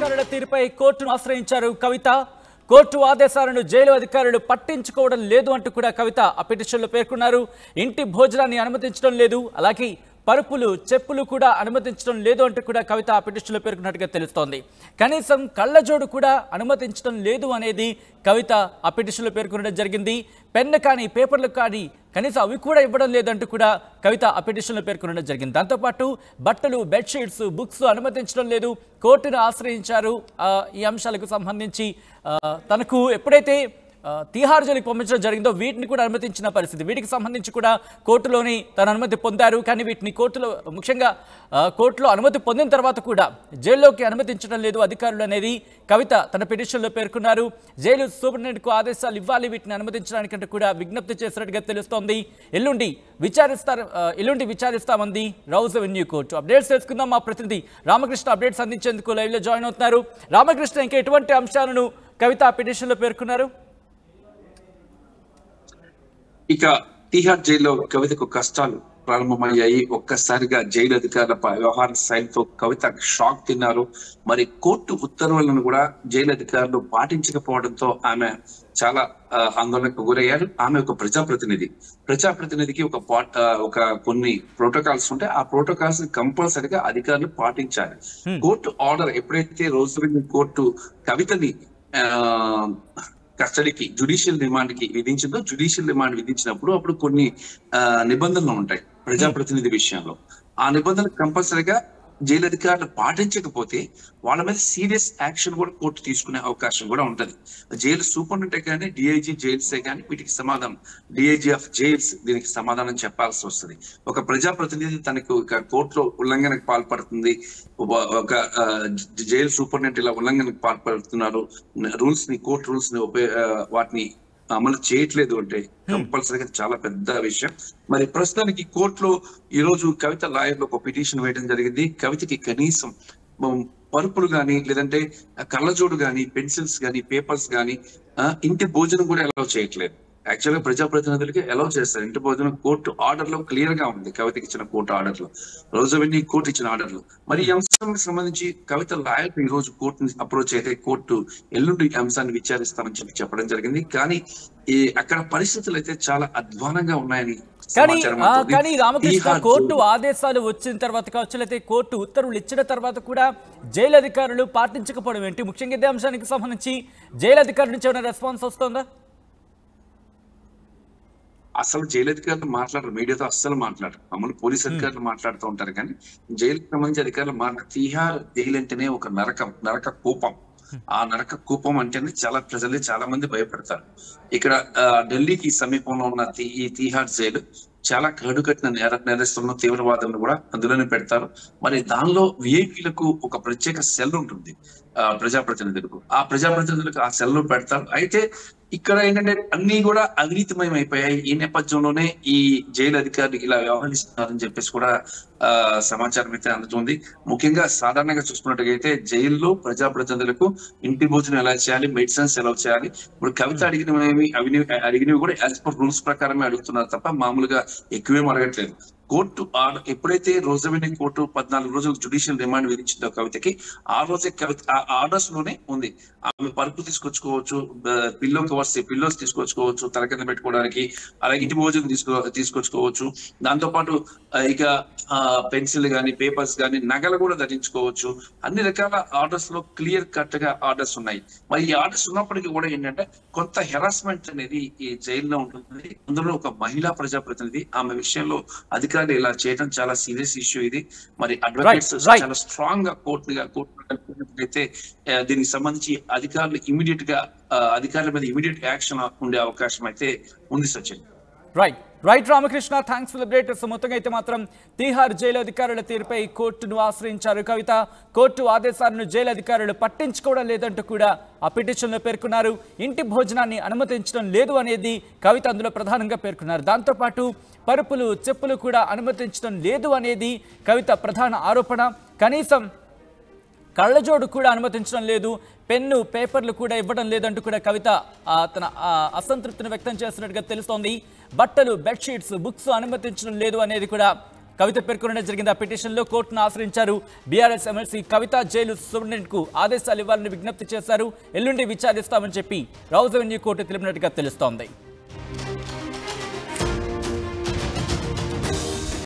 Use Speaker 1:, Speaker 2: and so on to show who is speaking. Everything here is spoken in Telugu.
Speaker 1: అధికారుల తీరుపై కోర్టును ఆశ్రయించారు కవిత కోర్టు ఆదేశాలను జైలు అధికారులు పట్టించుకోవడం లేదు అంటూ కూడా కవిత ఆ పిటిషన్లో పేర్కొన్నారు ఇంటి భోజనాన్ని అనుమతించడం లేదు అలాగే పరుపులు చెప్పులు కూడా అనుమతించడం లేదు అంటూ కూడా కవిత ఆ పిటిషన్లో పేర్కొన్నట్టుగా తెలుస్తోంది కనీసం కళ్ళజోడు కూడా అనుమతించడం లేదు అనేది కవిత ఆ పిటిషన్లో పేర్కొనడం జరిగింది పెన్ను కానీ పేపర్లు కానీ కనీసం అవి కూడా ఇవ్వడం లేదంటూ కూడా కవిత ఆ పిటిషన్లో పేర్కొనడం జరిగింది దాంతోపాటు బట్టలు బెడ్షీట్స్ బుక్స్ అనుమతించడం లేదు కోర్టును ఆశ్రయించారు ఆ, ఈ అంశాలకు సంబంధించి ఆ, తనకు ఎప్పుడైతే ఆ, తీహార్ జైలుకి పంపించడం జరిగిందో వీటిని కూడా అనుమతించిన పరిస్థితి వీటికి సంబంధించి కూడా కోర్టులోని తన అనుమతి పొందారు కానీ వీటిని కోర్టులో ముఖ్యంగా ఆ, కోర్టులో అనుమతి పొందిన తర్వాత కూడా జైల్లోకి అనుమతించడం లేదు అధికారులు అనేది కవిత తన పిటిషన్లో పేర్కొన్నారు జైలు సూపరింటెండెంట్కు ఆదేశాలు ఇవ్వాలి వీటిని అనుమతించడానికంటే కూడా విజ్ఞప్తి చేసినట్టుగా తెలుస్తోంది ఎల్లుండి విచారిస్తారు ఆ, ఎల్లుండి విచారిస్తామంది రౌజ్ అవెన్యూ కోర్టు అప్డేట్స్ తెలుసుకుందాం మా ప్రతినిధి రామకృష్ణ అప్డేట్స్ అందించేందుకు లైవ్లో జాయిన్ అవుతున్నారు రామకృష్ణ ఇంకా ఎటువంటి అంశాలను కవిత ఆ పిటిషన్లో పేర్కొన్నారు
Speaker 2: ఇక తిహార్ జైల్లో కవితకు కష్టాలు ప్రారంభమయ్యాయి ఒక్కసారిగా జైలు అధికారుల ప- వ్యవహార శైలితో కవిత షాక్ తిన్నారు మరి కోర్టు ఉత్తర్వులను కూడా జైలు అధికారులు పాటించకపోవడంతో ఆమె చాలా ఆ, ఆందోళనకు గురయ్యారు ఆమె ఒక ప్రజాప్రతినిధి ప్రజాప్రతినిధికి ఒక పా- ఆ, ఒక కొన్ని ప్రోటోకాల్స్ ఉంటాయి ఆ ప్రోటోకాల్స్ కంపల్సరిగా అధికారులు పాటించాలి కోర్టు ఆర్డర్ ఎప్పుడైతే రోజు కోర్టు కవితని ఆ కస్టడీకి జుడిషియల్ రిమాండ్ కి విధించిందో జుడిషియల్ రిమాండ్ విధించినప్పుడు అప్పుడు కొన్ని ఆ, నిబంధనలు ఉంటాయి ప్రజాప్రతినిధి విషయంలో ఆ నిబంధనలు కంపల్సరీగా జైలు అధికారులు పాటించకపోతే వాళ్ళ మీద సీరియస్ యాక్షన్ కూడా కోర్టు తీసుకునే అవకాశం కూడా ఉంటది జైలు సూపరింటెండెంట్ కానీ డిఐజీ జైల్సే కానీ వీటికి సమాధానం డిఐజీ ఆఫ్ జైల్స్ దీనికి సమాధానం చెప్పాల్సి వస్తుంది ఒక ప్రజాప్రతినిధి తనకు ఇక కోర్టులో ఉల్లంఘనకు పాల్పడుతుంది ఒక- ఒక ఆ, జ- జైలు సూపరింటెండెంట్ ఇలా ఉల్లంఘనకు పాల్పడుతున్నారు రూల్స్ ని కోర్టు రూల్స్ ని ఉపయోగ ఆ, వాటిని అమలు చేయట్లేదు అంటే కంపల్సరీగా చాలా పెద్ద విషయం మరి ప్రస్తుతానికి కోర్టులో ఈ రోజు కవిత లాయర్లు ఒక పిటిషన్ వేయడం జరిగింది కవితకి కనీసం మ- పరుపులు గాని లేదంటే కళ్ళజోడు గాని పెన్సిల్స్ గాని పేపర్స్ గాని ఆ, ఇంటి భోజనం కూడా అలౌ చేయట్లేదు యాక్చువల్ గా ప్రజాప్రతినిధులకి అలౌ చేస్తారు ఇంటి భోజనం కోర్టు ఆర్డర్ లో క్లియర్ గా ఉంది కవితకి ఇచ్చిన కోర్టు ఆర్డర్ లో రోజు అవన్నీ కోర్టు ఇచ్చిన ఆర్డర్ లో మరి ఈ అంశానికి సంబంధించి కవిత లాయర్ ఈ రోజు కోర్టుని అప్రోచ్ అయితే కోర్టు ఎల్లుండి ఈ అంశాన్ని విచారిస్తామని చెప్పి చెప్పడం జరిగింది కానీ ఈ అక్కడ పరిస్థితులు అయితే చాలా అధ్వానంగా ఉన్నాయని
Speaker 1: కానీ
Speaker 2: సమాచారం
Speaker 1: ఆ,
Speaker 2: అందుతోంది.
Speaker 1: కానీ రామకృష్ణ
Speaker 2: తీహార్
Speaker 1: కోర్టు ఆదేశాలు వచ్చిన తర్వాత కావచ్చు లేకపోతే కోర్టు ఉత్తర్వులు ఇచ్చిన తర్వాత కూడా జైలు అధికారులు పాటించకపోవడం ఏంటి ముఖ్యంగా ఇదే అంశానికి సంబంధించి జైలు అధికారుల నుంచి ఏమైనా రెస్పాన్స్ వస్తుందా
Speaker 2: అసలు జైలు అధికారులు మాట్లాడరు మీడియాతో అస్సలు మాట్లాడరు మామూలు పోలీస్ అధికారులు మాట్లాడుతూ ఉంటారు కానీ జైలుకి సంబంధించి అధికారులు మాట్లా తీహార్ జైలు అంటేనే ఒక నరకం నరక కూపం ఆ నరక కూపం అంటేనే చాలా ప్రజలు చాలా మంది భయపడతారు ఇక్కడ ఆ, ఢిల్లీకి సమీపంలో ఉన్న తీ- ఈ తీహార్ జైలు చాలా కడుకట్టిన నేర నేరస్తులను తీవ్రవాదులను కూడా అందులోనే పెడతారు మరి దానిలో విఐపీలకు ఒక ప్రత్యేక సెల్ ఉంటుంది ఆ ప్రజాప్రతినిధులకు ఆ ప్రజాప్రతినిధులకు ఆ సెల్ పెడతారు అయితే ఇక్కడ ఏంటంటే అన్ని కూడా అవినీతిమయం అయిపోయాయి ఈ నేపథ్యంలోనే ఈ జైలు అధికారులు ఇలా వ్యవహరిస్తున్నారని చెప్పేసి కూడా ఆ సమాచారం అయితే అందుతుంది ముఖ్యంగా సాధారణంగా చూసుకున్నట్టుగైతే జైల్లో ప్రజాప్రతినిధులకు ఇంటి భోజనం ఎలా చేయాలి మెడిసిన్స్ ఎలా చేయాలి ఇప్పుడు కవిత అడిగినవి అవిని అడిగినవి కూడా యాజ్ పర్ రూల్స్ ప్రకారమే అడుగుతున్నారు తప్ప మామూలుగా ఎక్కువేం అడగట్లేదు కోర్టు ఆర్డర్ ఎప్పుడైతే రోజువిని కోర్టు పద్నాలుగు రోజులు జుడిషియల్ రిమాండ్ విధించిందో కవితకి ఆ రోజే కవిత ఆ ఆర్డర్స్ లోనే ఉంది ఆమె పరుపు తీసుకొచ్చుకోవచ్చు పిల్లో కవర్స్ పిల్లోస్ తీసుకొచ్చుకోవచ్చు తల కింద పెట్టుకోవడానికి అలాగే ఇంటి భోజనం తీసుకో తీసుకొచ్చుకోవచ్చు దాంతో పాటు ఆ, ఇక పెన్సిల్ గాని పేపర్స్ గాని నగలు కూడా ధరించుకోవచ్చు అన్ని రకాల ఆర్డర్స్ లో క్లియర్ కట్ గా ఆర్డర్స్ ఉన్నాయి మరి ఈ ఆర్డర్స్ ఉన్నప్పటికీ కూడా ఏంటంటే కొంత హెరాస్మెంట్ అనేది ఈ జైల్లో ఉంటుంది అందులో ఒక మహిళా ప్రజాప్రతినిధి ఆమె విషయంలో అధికారులు ఇలా చేయడం చాలా సీరియస్ ఇష్యూ ఇది మరి అడ్వకేట్స్
Speaker 1: right.
Speaker 2: చాలా స్ట్రాంగ్ గా కోర్టుగా కోర్టు అయితే ఆ, దీనికి సంబంధించి అధికారులు ఇమీడియట్ గా ఆ, అధికారుల మీద ఇమీడియట్ యాక్షన్ ఉండే అవకాశం అయితే ఉంది Sachin
Speaker 1: right right Ramakrishna thanks for update so మొత్తంగా అయితే మాత్రం తీహార్ జైలు అధికారుల తీరుపై కోర్టును ఆశ్రయించారు కవిత కోర్టు ఆదేశాలను జైలు అధికారులు పట్టించుకోవడం లేదంటూ కూడా ఆ పిటిషన్లో పేర్కొన్నారు ఇంటి భోజనాన్ని అనుమతించడం లేదు అనేది కవిత అందులో ప్రధానంగా పేర్కొన్నారు దాంతోపాటు పరుపులు చెప్పులు కూడా అనుమతించడం లేదు అనేది కవిత ప్రధాన ఆరోపణ కనీసం కళ్ళజోడు కూడా అనుమతించడం లేదు పెన్ను పేపర్లు కూడా ఇవ్వడం లేదంటూ కూడా కవిత ఆ, తన ఆ, అసంతృప్తిని వ్యక్తం చేస్తున్నట్టుగా తెలుస్తోంది బట్టలు బెడ్షీట్స్ బుక్స్ అనుమతించడం లేదు అనేది కూడా కవిత పేర్కొనడం జరిగింది ఆ పిటిషన్లో కోర్టును ఆశ్రయించారు బీఆర్ఎస్ ఎమ్మెల్సీ కవిత జైలు సూపరింటెండెంట్కు ఆదేశాలు ఇవ్వాలని విజ్ఞప్తి చేశారు ఎల్లుండి విచారిస్తామని చెప్పి రౌజ్ అవెన్యూ కోర్టు తెలిపినట్టుగా తెలుస్తోంది